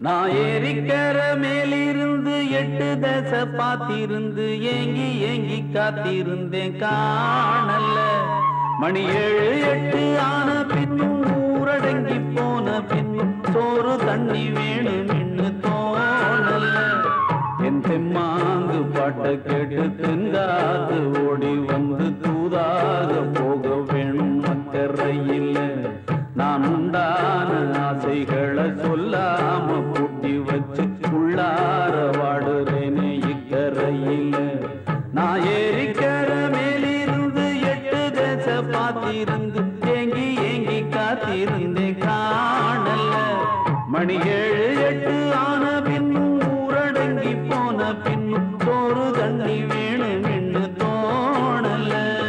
நான் ஏரிக்கர மேலிருந்து எட்டு தசை பார்த்திருந்து ஏங்கி ஏங்கி காத்திருந்தேன் காணல மணி ஏழு எட்டு ஆன பின்னும் ஊரடங்கி போன பின்னும் சோறு தண்ணி வேணும் இன்னு தோணல என் தெம்மாங்கு பாட்ட கேட்டு தென்காது ஓடி வந்து தூதாக போக வேணும் அக்கறையில் நான் உண்டான ஆசைகளை சொல்லாம பூட்டி வச்சு உள்ளார வாடுறேனே இக்கரையில் நான் ஏரிக்கர மேலிருந்து எட்டு தேச பார்த்திருந்து ஏங்கி ஏங்கி காத்திருந்தேன் காணல மணி ஏழு எட்டு ஆன பின்னும் ஊரடங்கி போன பின்னும் சோறு தண்ணி வேணும் என்று தோணல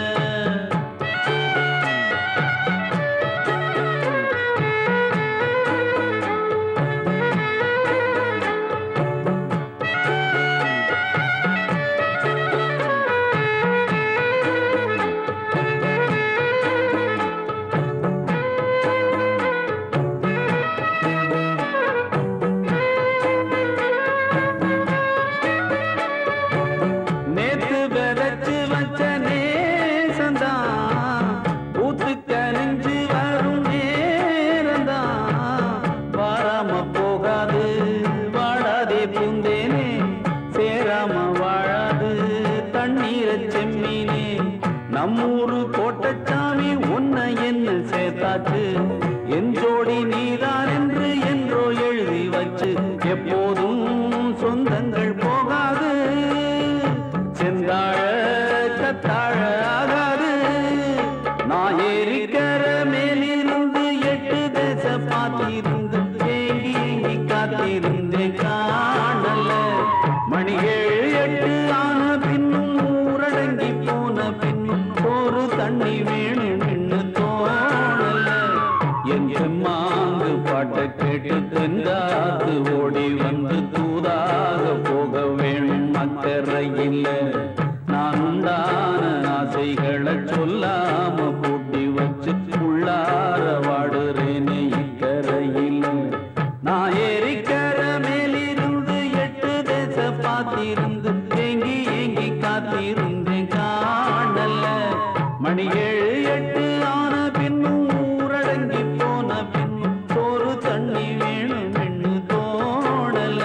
நேத்து விதைச்சு வச்ச நேசந்தான் ஊத்து கனிஞ்சு வரும் நேரந்தான் வாராம போகாது வாழாதே பூந்தேனே சேராம வாழாது தண்ணீரை செம்மீனே நம்மூரு கோட்டச்சாமி உன்னை என்ன சேர்த்தாச்சு என் ஜோடி நீதான் என்று என்றோ எழுதி வச்சு எப்போதும் சொந்தங்கள் போகாது செந்தாழ கத்தாழ ஆகாது நான் ஏரிக்கர மேலிருந்து எட்டு தேச பார்த்திருந்து ஏங்கி ஏங்கி காத்திருந்தேன் காணல மணி ஏழு எட்டு ஆன பின்னும் ஊரடங்கி போன பின்னும் ஒரு தண்ணி வேணும் என்று தோணல என் செம்மாங்கு பாட்டை கேட்டு தென்காத்து ஓடி வந்து தூதாக போக வேணும் அக்கறையில் நான் உண்டான ஆசைகளை சொல்லாம பூட்டி வச்சு உள்ளார வாடுறேனே இக்கரையில் நான் ஏரிக்கர மேலிருந்து எட்டு தேச பார்த்திருந்து ஏங்கி ஏங்கி காத்திருந்தேன் காணல மணி ஏழு எட்டு ஆன பின்னும் ஊரடங்கி போன பின்னும் சோறு தண்ணி வேணும் என்று தோணல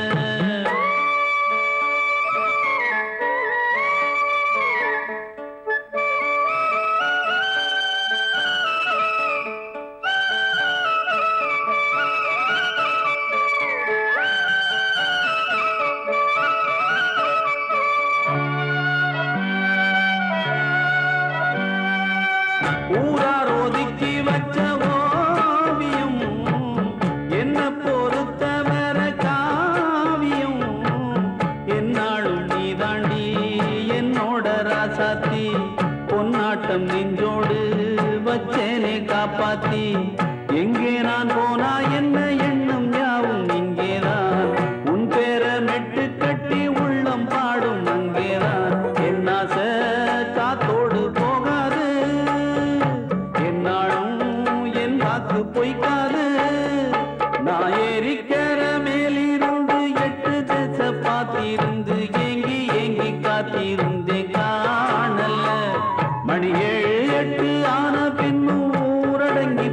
ஊரார் ஒதுக்கி வச்ச ஓவியம் என்ன பொறுத்தவர காவியம் என்னாலும் நீ தாண்டி என்னோட ராசாத்தி பொன்னாட்டம் நெஞ்சோடு வச்சேனே காப்பாத்தி எங்கே நான் போனா என்ன எண்ணம் யாவும் இங்கேதான் உன் பேரை மெட்டு கட்டி உள்ளம் பாடும் அங்கேதான் என் ஆசை காத்தோடு போகாது என்னாலும் என் வாக்கு பொய்க்காது நான் ஏரிக்கர மேலிருந்து எட்டு திசை பார்த்திருந்து ஏங்கி ஏங்கி காத்திருந்தேன் காணல மணி ஏழு எட்டு ஆன பின்னும் ஊரடங்கி